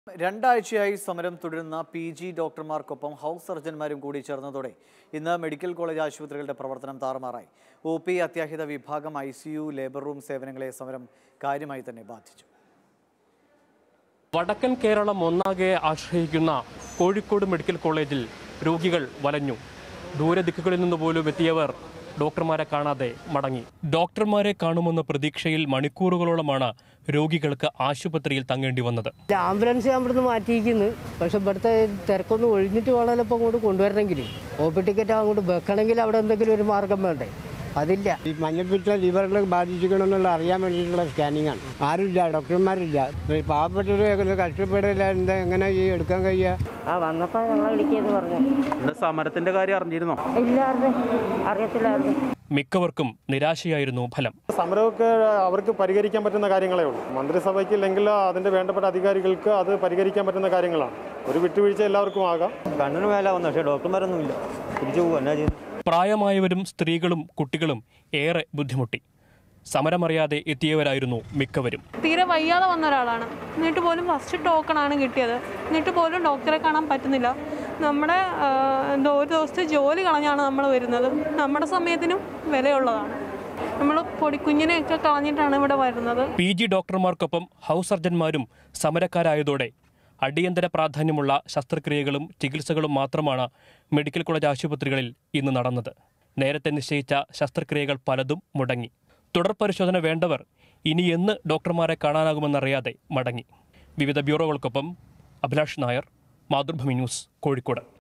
രണ്ടാഴ്ചയായി സമരം തുടരുന്ന പി ജി ഡോക്ടർമാർക്കൊപ്പം ഹൗസ് സർജന്മാരും കൂടി ചേർന്നതോടെ ഇന്ന് മെഡിക്കൽ കോളേജ് ആശുപത്രികളുടെ പ്രവർത്തനം താറുമാറായി ഒ പി അത്യാഹിത വിഭാഗം I C U labour room സേവനങ്ങളെ സമരം കാര്യമായി തന്നെ ബാധിച്ചു വടക്കൻ കേരളം ഒന്നാകെ ആശ്രയിക്കുന്ന കോഴിക്കോട് മെഡിക്കൽ കോളേജിൽ രോഗികൾ വലഞ്ഞു ദൂരദിക്കുകളിൽ നിന്ന് പോലും എത്തിയവർ ഡോക്ടർമാരെ കാണാതെ മടങ്ങി ഡോക്ടർമാരെ കാണുമെന്ന പ്രതീക്ഷയിൽ മണിക്കൂറുകളോളമാണ് രോഗികൾക്ക് ആശുപത്രിയിൽ തങ്ങേണ്ടി വന്നത് ആംബുലൻസ് ഞാൻ ഇവിടുന്ന് മാറ്റിയിരിക്കുന്നു പക്ഷെ ഇവിടുത്തെ തിരക്കൊന്ന് ഒഴിഞ്ഞിട്ട് വേണമല്ലോ ഇപ്പം അങ്ങോട്ട് കൊണ്ടുവരണമെങ്കിൽ ഒ പി ടിക്കറ്റ് അങ്ങോട്ട് വെക്കണമെങ്കിൽ അവിടെ എന്തെങ്കിലും ഒരു മാർഗം വേണ്ടേ അതില്ല ഈ മഞ്ഞപ്പിത്ത ലിവറിൽ ബാധിച്ചിരിക്കണമെന്നുള്ള അറിയാൻ വേണ്ടിയിട്ടുള്ള സ്കാനിങ് ആണ് ആരുമില്ല ഡോക്ടർമാരില്ല ഈ പാവപ്പെട്ടവർ കഷ്ടപ്പെടില്ല എന്താ എങ്ങനെ ഈ എടുക്കാൻ കഴിയുക ആ വന്നപ്പോൾ ഞങ്ങളെ വിളിക്കുമെന്ന് പറഞ്ഞു ഇവിടെ സമരത്തിന്റെ കാര്യം അറിഞ്ഞിരുന്നോ ഇല്ലായിരുന്നു അറിയത്തില്ലായിരുന്നു മിക്കവർക്കും നിരാശയായിരുന്നു ഫലം സമരമൊക്കെ അവർക്ക് പരിഹരിക്കാൻ പറ്റുന്ന കാര്യങ്ങളേ ഉള്ളൂ മന്ത്രിസഭയ്ക്ക് ഇല്ലെങ്കിൽ അതിന്റെ വേണ്ടപ്പെട്ട അധികാരികൾക്ക് അത് പരിഹരിക്കാൻ പറ്റുന്ന കാര്യങ്ങളാണ് ഒരു വിട്ടുവീഴ്ച എല്ലാവർക്കും ആകാം കണ്ണിന് മേലെ വന്നു പക്ഷേ ഡോക്ടർമാരൊന്നും ഇല്ല തിരിച്ചു പോകും എന്നാ ചെയ്യുന്നത് പ്രായമായവരും സ്ത്രീകളും കുട്ടികളും ഏറെ ബുദ്ധിമുട്ടി സമരമറിയാതെ എത്തിയവരായിരുന്നു മിക്കവരും തീരെ വയ്യാതെ വന്ന ഒരാളാണ് എന്നിട്ട് പോലും ഫസ്റ്റ് ടോക്കണാണ് കിട്ടിയത് എന്നിട്ട് പോലും ഡോക്ടറെ കാണാൻ പറ്റുന്നില്ല നമ്മുടെ ആ, എന്തോ ഒരു ദിവസത്തെ ജോലി കളഞ്ഞാണ് നമ്മൾ വരുന്നത് നമ്മുടെ സമയത്തിനും വിലയുള്ളതാണ് നമ്മൾ പൊടിക്കുഞ്ഞിനെയൊക്കെ കളഞ്ഞിട്ടാണ് ഇവിടെ വരുന്നത് പി ജി ഡോക്ടർമാർക്കൊപ്പം ഹൗസ് സർജന്മാരും സമരക്കാരായതോടെ അടിയന്തര പ്രാധാന്യമുള്ള ശസ്ത്രക്രിയകളും ചികിത്സകളും മാത്രമാണ് മെഡിക്കൽ കോളേജ് ആശുപത്രികളിൽ ഇന്ന് നടന്നത് നേരത്തെ നിശ്ചയിച്ച ശസ്ത്രക്രിയകൾ പലതും മുടങ്ങി തുടർ പരിശോധന വേണ്ടവർ ഇനി എന്ന് ഡോക്ടർമാരെ കാണാനാകുമെന്നറിയാതെ മടങ്ങി വിവിധ ബ്യൂറോകൾക്കൊപ്പം അഭിലാഷ് നായർ മാതൃഭൂമി ന്യൂസ് കോഴിക്കോട്